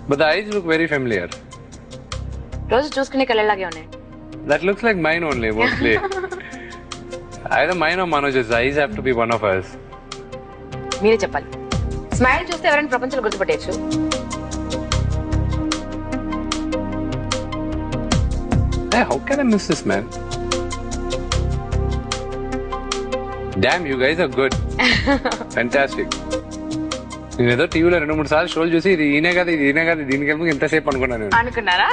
But the eyes look very familiar రోజు చూసుకునే కళ్ళలాగే ఉన్నాయి that looks like mine only mostly either mine or Manoj's eyes have to be one of us. మీరే చెప్పాలి smile చూస్తే ఎవరైనా ప్రపంచంలో గుర్తుపట్టేయచ్చు Hey, how can I miss this man? Damn, you guys are good. Fantastic. నేను ఏదో టీవీలో రెండు మూడు సార్లు షోలు చూసి ఇది ఈయనే కదా ఇది ఈయనే కదా దీనికి వెళ్ళి ఎంతసేపు అనుకున్నాను నేను అనుకున్నారా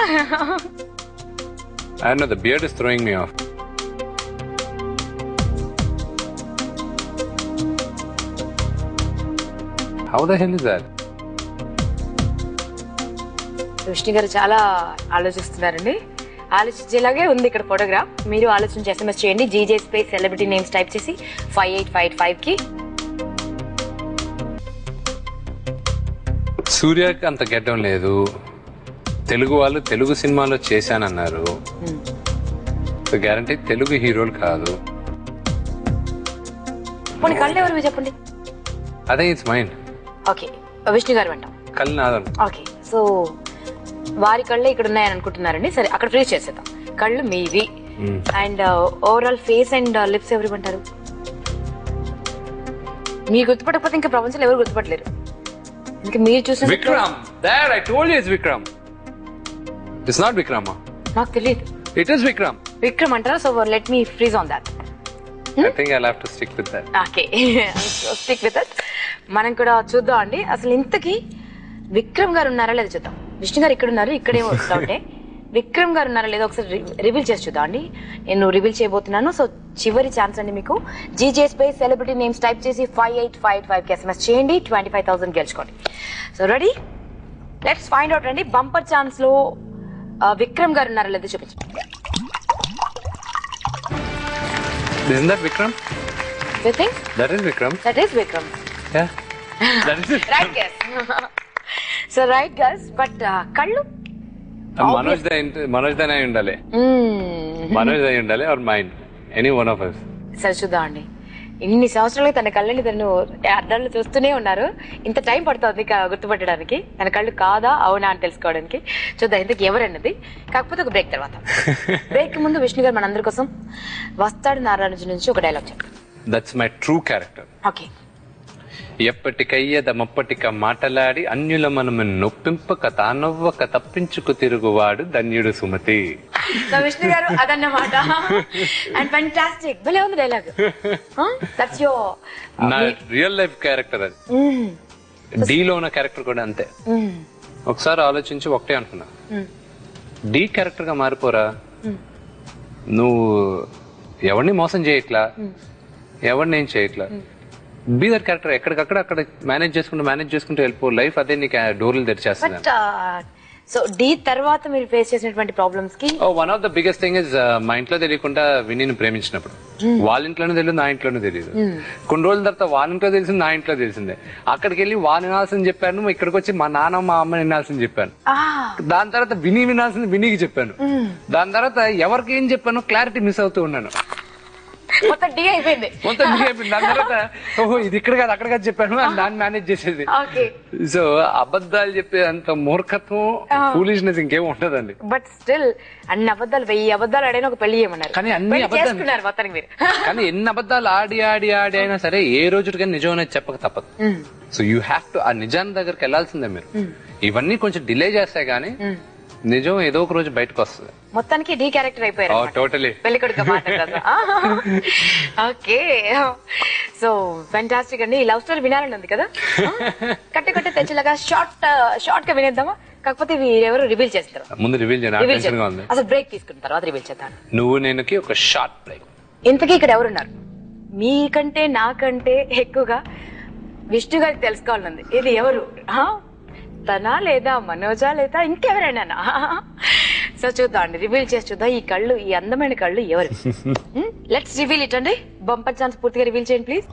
I know the beard is throwing me off how the hell is that Vishnu గారు చాలా ఆలోచిస్తున్నారండి ఆలోచించేలాగే ఉంది ఇక్కడ ఫోటోగ్రాఫ్ మీరు ఆలోచించి ఎస్ఎంఎస్ చేయండి GJ space celebrity names type చేసి ఫైవ్ ఎయిట్ ఫైవ్ ఫైవ్ కి సూర్యకి అంత గెడ్డం లేదు తెలుగు వాళ్ళు తెలుగు సినిమాలో చేశానన్నారు గ్యారంటీ తెలుగు హీరోలు కాదు కొన్ని కళ్ళు ఎవరు చెప్పండి అదే ఇట్స్ మైండ్ ఓకే విష్ణు గారు అంటాం కళ్ళు నాదను ఓకే సో వారి కళ్ళే ఇక్కడ ఉన్నాయని అనుకుంటున్నారండి సరే అక్కడ ఫ్రీజ్ చేసేద్దాం కళ్ళు మీవి and overall face and lips ఎవరు అంటారు మీరు గుర్తుపట్టకపోతే ఇంకా ప్రపంచంలో ఎవరు గుర్తుపట్టలేరు ఇంకా మీరు చూసిన Vikram there I told you it's Vikram it's not Vikram నాకు తెలియదు ఇట్ ఇస్ విక్రమ్ విక్రమ్ అంటారా so let me freeze on that I think I have to stick with that okay stick with మనం కూడా చూద్దాం అండి అసలు ఇంతకీ విక్రమ్ గారు ఉన్నారా లేదా చూద్దాం విష్ణు గారు ఇక్కడ ఉన్నారు ఇక్కడే వస్తా ఉంటే విక్రమ్ గారు ఉన్నారా లేదా ఒకసారి రివీల్ చేసి చూద్దాం అండి నేను రివీల్ చేయబోతున్నాను సో చివరి ఛాన్స్ అండి మీకు GJ space celebrity names type చేసి ఫైవ్ ఎయిట్ ఫైవ్ ఫైవ్ కి ఎస్ఎంఎస్ చేయండి ట్వంటీ ఫైవ్ థౌసండ్ గెలుచుకోండి so ready let's find out అండి బంపర్ ఛాన్స్ లో ఆ, విక్రమ్ గారు ఉన్నారా లేదా చూపించండి is that Vikram you think that is Vikram that is Vikram yeah that is right guess so right guess but కళ్ళు మనోజ్ ద మనోజ్ దనే ఉండాలి మనోజ్ దై ఉండాలి or mind any one of us సరే చూద్దాం అండి ఇన్ని సంవత్సరాలుగా తన కళ్ళని తను అద్దాలు చూస్తూనే ఉన్నారు ఇంత టైం పడుతుంది క- గుర్తుపట్టడానికి తన కళ్ళు కాదా అవునా అని తెలుసుకోవడానికి చూద్దాం ఇంతకు ఎవరన్నది కాకపోతే ఒక బ్రేక్ తర్వాత బ్రేక్ ముందు విష్ణు గారు మనందరి కోసం వస్తాడు నారాయణ నుంచి ఒక డైలాగ్ చెప్పండి that's my true character okay ఎప్పటికయ్యద మప్పటిక మాటలాడి అన్యుల మనము నొప్పింపక తానవ్వక తప్పించుకు తిరుగువాడు ధన్యుడు సుమతి సో విష్ణు గారు అదన్నమాట అండ్ ఫెంటాస్టిక్ భలే ఉంది డైలాగ్ దట్స్ యో నా రియల్ లైఫ్ క్యారెక్టర్ అది డీలో ఉన్న క్యారెక్టర్ కూడా అంతే ఒకసారి ఆలోచించి ఒకటే అనుకున్నా డి క్యారెక్టర్ గా మారిపోరా నువ్వు ఎవరిని మోసం చేయట్లా ఎవరిని ఏం చేయట్లా బీ దట్ క్యారెక్టర్ ఎక్కడికక్కడ అక్కడ మేనేజ్ చేసుకుంటూ మేనేజ్ చేసుకుంటూ వెళ్ళిపో లైఫ్ అదే నీకు ఆ డోర్లు తెరిచేస్తుంది బట్ సో డి తర్వాత మీరు ఫేస్ చేసినటువంటి ప్రాబ్లమ్స్ కి oh one of the biggest thing is మా ఇంట్లో తెలియకుండా వినీని ప్రేమించినప్పుడు వాళ్ళ ఇంట్లోనే తెలియదు నా ఇంట్లోనే తెలియదు కొన్ని రోజుల తర్వాత వాళ్ళ ఇంట్లో తెలిసింది నా ఇంట్లో తెలిసిందే అక్కడికి వెళ్ళి వాళ్ళు వినాల్సింది చెప్పాను ఇక్కడికి వచ్చి మా నాన్న మా అమ్మ వినాల్సింది చెప్పాను ఆ దాని తర్వాత విని వినాల్సింది వినీకి చెప్పాను దాని తర్వాత ఎవరికి ఏం చెప్పాను క్లారిటీ మిస్ అవుతూ ఉన్నాను మొత్తం డి అయిపోయింది మొత్తం ఇది అయిపోయింది. దాని తర్వాత ఓహో ఇది ఇక్కడ కాదు అక్కడ కాదు చెప్పాను అని దాన్ని మేనేజ్ చేసేది ఓకే సో అబద్ధాలు చెప్పే అంత మూర్ఖత్వం ఫూలిష్నెస్ ఇంకేం ఉండదండి బట్ స్టిల్ అన్ని అబద్ధాలు వెయ్యి అబద్ధాలు ఆడైనా ఒక పెళ్లి చేయమన్నారు కానీ అన్ని పెళ్లి అబద్ధాలు- చేసుకున్నారు మొత్తానికి మీరు కానీ ఎన్ని అబద్ధాలు ఆడి ఆడి ఆడి అయినా సరే ఏ రోజుకి నిజం అనేది చెప్పక తప్పదు సో యూ హ్యావ్ టు ఆ నిజాన్ని దగ్గరికి వెళ్లాల్సిందే మీరు ఇవన్నీ కొంచెం డిలే చేస్తే గానీ నిజం ఏదో ఒక రోజు బయటకు వస్తుంది మొత్తానికి డి క్యారెక్టర్ అయిపోయారు టోటలీ పెళ్లి కొడుకు మాట ఓకే సో ఫెంటాస్టిక్ అండి ఈ లవ్ స్టోరీ వినాలని ఉంది కదా కట్టే కట్టే తెచ్చలాగా షార్ట్ షార్ట్ గా వినేద్దామా కాకపోతే ఇవి ఎవరు రివీల్ చేస్తారు ముందు రివీల్ చేయను రివీల్ టెన్షన్ గా ఉంది అసలు బ్రేక్ తీసుకున్న తర్వాత రివీల్ చేద్దాం నువ్వు నేనుకి ఒక షార్ట్ బ్రేక్ ఇంతకీ ఇక్కడ ఎవరున్నారు మీకంటే నాకంటే ఎక్కువగా విష్ణు గారికి తెలుసుకోవాలనుంది ఇది ఎవరు ఆ? తనా లేదా మనోజా లేదా ఇంకెవరైనా సో చూద్దాం అండి రివీల్ చేసి చూద్దాం ఈ కళ్ళు ఈ అందమైన కళ్ళు ఎవరు లెట్స్ రివీల్ ఇట్ అండి బంపర్ ఛాన్స్ పూర్తిగా రివీల్ చేయండి ప్లీజ్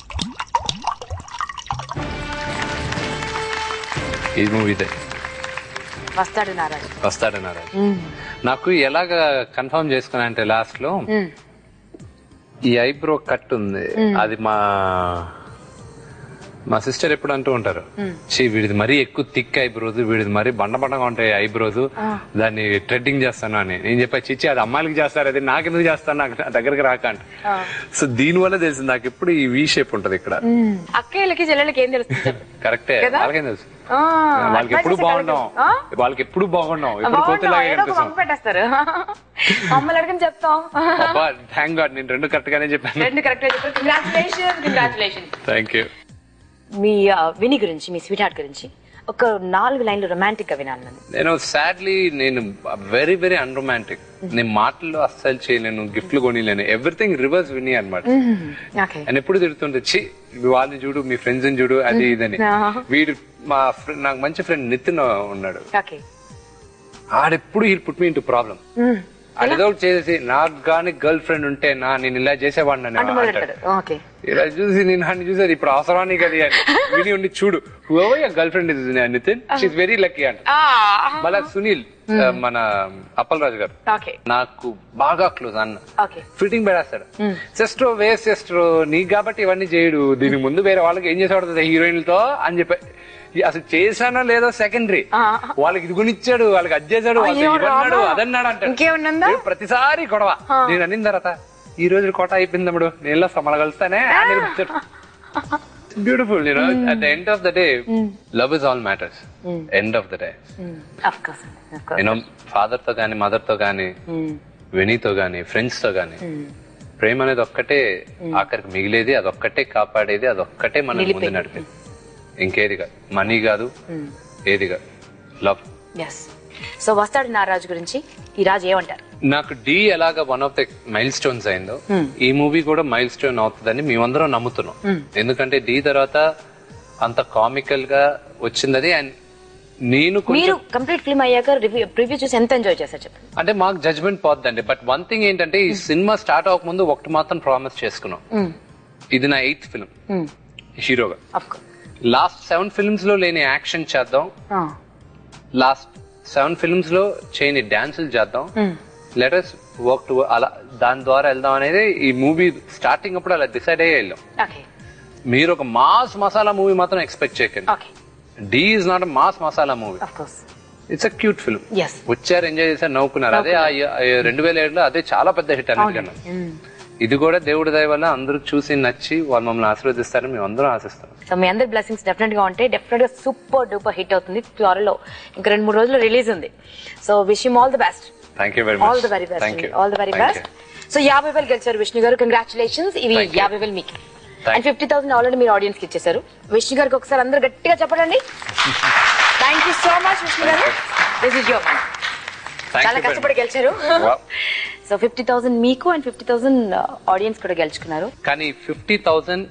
ఈ మూవీదే వస్తాడు నారాయణ వస్తాడన్నారు నాకు ఎలాగ కన్ఫర్మ్ చేసుకున్నా అంటే లాస్ట్ లో ఈ ఐబ్రో కట్ ఉంది అది మా మా సిస్టర్ ఎప్పుడు అంటూ ఉంటారు చీ వీడిది మరీ ఎక్కువ థిక్ ఐబ్రోస్ వీడిది మరీ బండ బండగా ఉంటాయి ఐబ్రోస్ దాన్ని ట్రెడ్డింగ్ చేస్తాను అని నేను చెప్పా చిచ్చి అది అమ్మాయిలకి చేస్తారు అది నాకు ఎందుకు చేస్తాను నాకు నా దగ్గరికి రాక అంట సో దీని వల్ల తెలిసింది నాకు ఎప్పుడు ఈ వీ షేప్ ఉంటది ఇక్కడ అక్కయ్యలకి చెల్లెలకి ఏం తెలుస్తుంది చెప్పు. కరెక్టే కదా? వాళ్ళకేం తెలుసు ఆ, వాళ్ళకి ఎప్పుడు advice బాగున్నాం ఆ? వాళ్ళకి ఎప్పుడు బాగున్నాం ఎప్పుడు బాగున్నావు, కోతిలాగా ఏదో ఒక కనిపిస్తాం పంపు పెట్టేస్తారు మమ్మల్ని అడిగిన చెప్తాం అబ్బా థ్యాంక్ గాడ్ నేను రెండు కరెక్ట్ గానే చెప్పాను రెండు కరెక్ట్ చెప్పారు కంగ్రాచులేషన్ కంగ్రాచులేషన్ థ్యాంక్ యూ మీ ఆ, విని గురించి మీ స్వీట్ హార్ట్ గురించి ఒక నాలుగు లైన్లు రొమాంటిక్ గా వినాలి నన్ను నేను సాడ్లీ నేను వెరీ వెరీ అన్రొమాంటిక్ నేను మాటల్లో అస్సలు చేయలేను గిఫ్ట్లు కొనిలేను ఎవ్రీథింగ్ రివర్స్ విని అనమాట ఓకే నేను ఎప్పుడు తిడుతుంటే చి వాళ్ళని చూడు మీ ఫ్రెండ్స్ చూడు అది ఇదని Ah. వీడు మా friend- నాకు మంచి ఫ్రెండ్ నితిన్ ఉన్నాడు ఓకే ఆడెప్పుడు ఈ పుట్ మీ ఇంటూ ప్రాబ్లం అదేదో ఒకటి చేసి నాకు గాని గర్ల్ ఫ్రెండ్ ఉంటే నా నేను ఇలా చేసేవాడిని అని అంటూ అంటాడు. మొదలెడతాడు ఓకే ఇలా చూసి నేను నన్ను చూసారు ఇప్పుడు అవసరానికి అది అని విని ఉండి చూడు whoever girlfriend is Nitin she's very lucky అంట మళ్ళా సునీల్ ఆ, మన అప్పల్ రాజు గారు ఓకే నాకు బాగా క్లోజ్ అన్న ఓకే ఫిట్టింగ్ పెడేస్తాడు సిస్టర్ వేస్ట్ సిస్టర్ నీకు కాబట్టి ఇవన్నీ చేయడు దీనికి ముందు వేరే వాళ్ళకి ఏం చేసేవాడు హీరోయిన్లతో అని చెప్పి ఈ అసలు చేశానో లేదో సెకండరీ వాళ్ళకి ఇది కొనిచ్చాడు వాళ్ళకి అది చేశాడు వాళ్ళకి అయ్యో ఇవన్నాడు రామా. అదన్నాడు అంటాడు ఇంకేమన్నుందా? వీడు ప్రతిసారి గొడవ నేను అనిన తర్వాత ఈ రోజు కోట అయిపోయింది తమ్ముడు నేను సమల కలుస్తానే బ్యూటిఫుల్ నేను at the end of the day love is all matters end of the day of course of course నేను ఫాదర్ తో గానీ మదర్ తో గానీ వినీతో గానీ ఫ్రెండ్స్ తో గానీ ప్రేమ అనేది ఒక్కటే ఆఖరికి మిగిలేది అదొక్కటే కాపాడేది అదొక్కటే మన ముందు నడిపేది ఇంకేది కాదు మనీ కాదు ఏది కాదు లవ్ ఎస్ సో వస్తాడు నారాజు గురించి ఈ రాజు ఏమంటారు నాకు డి ఎలాగ one of the milestones అయిందో ఈ మూవీ కూడా మైల్ స్టోన్ అవుతుందని మేమందరం నమ్ముతున్నాం ఎందుకంటే డి తర్వాత అంత కామికల్ గా వచ్చింది అండ్ నేను కొంచెం మీరు కంప్లీట్ ఫిల్మ్ అయ్యాక రివ్యూ ప్రివ్యూ చూసి ఎంత ఎంజాయ్ చేశారు చెప్పండి అంటే మాకు జడ్జ్మెంట్ పోద్దండి బట్ వన్ థింగ్ ఏంటంటే ఈ సినిమా స్టార్ట్ అవ్వకముందు ఒకటి మాత్రం ప్రామిస్ చేసుకున్నాం ఇది నా ఎయిత్ ఫిల్మ్ హీరోగా of course last seven films లో లేని యాక్షన్ చేద్దాం లాస్ట్ సెవెన్ ఫిల్మ్స్ లో చేయని డాన్సులు చేద్దాం లెటర్స్ వర్క్ టు అలా దాని ద్వారా వెళ్దాం అనేది ఈ మూవీ స్టార్టింగ్ అప్పుడు అలా డిసైడ్ అయ్యే వెళ్ళాం ఓకే మీరు ఒక మాస్ మసాలా మూవీ మాత్రం ఎక్స్పెక్ట్ చేయకండి ఓకే డి is not mass masala movie of course it's a cute film ఎస్ వచ్చారు ఎంజాయ్ చేశారు నవ్వుకున్నారు అదే ఆ య- ఆ రెండు వేల ఏడులో అదే చాలా పెద్ద హిట్ అన్నిటికన్నా ఇది కూడా దేవుడి దయ వల్ల అందరూ చూసి నచ్చి వాళ్ళు మమ్మల్ని ఆశీర్వదిస్తారని మేము అందరం ఆశిస్తాం సో మీ అందరి బ్లెస్సింగ్స్ డెఫినెట్ గా ఉంటాయి డెఫినెట్ గా సూపర్ డూపర్ హిట్ అవుతుంది త్వరలో ఇంకా రెండు మూడు రోజులు రిలీజ్ ఉంది so wish all the best thank you very all much the very thank best you all the very best so యాభై వేలు గెలిచారు విష్ణు గారు కంగ్రాచులేషన్స్ ఇవి Thank you. యాభై వేలు మీకు Thank and fifty thousand already మీరు ఆడియన్స్ కి ఇచ్చేసారు విష్ణు గారికి ఒకసారి అందరూ గట్టిగా చెప్పండి thank you so much Vishnu garu this is your చాలా కష్టపడి గెలిచారు Wow. సో ఫిఫ్టీ థౌసండ్ మీకు అండ్ ఫిఫ్టీ థౌసండ్ ఆడియన్స్ కూడా గెలుచుకున్నారు కానీ fifty thousand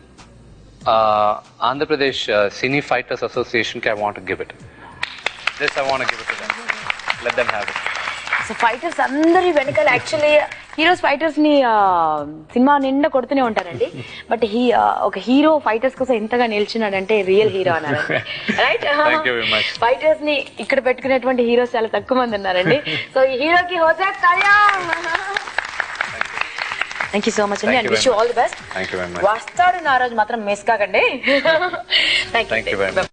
Andhra Pradesh cine fighters association కి I want give it this I want give it let them have it so fighters అందరి వెనకాల యాక్చువల్లీ హీరోస్ ఫైటర్స్ ని ఆ, cinema నిండా కొడుతూనే ఉంటారండి బట్ హీ ఆ, ఒక హీరో ఫైటర్స్ కోసం ఎంతగా నిల్చున్నాడంటే రియల్ హీరో అన్నారు right Thank you very much. Fighters ని ఇక్కడ పెట్టుకునేటువంటి హీరోస్ చాలా తక్కువ మంది ఉన్నారండి సో ఈ హీరోకి హోజా థ్యాంక్ యూ సో మచ్ అండి Thank and you wish very all the best thank you very much వస్తాడు నారాజు మాత్రం మిస్ కాకండి thank thank you very much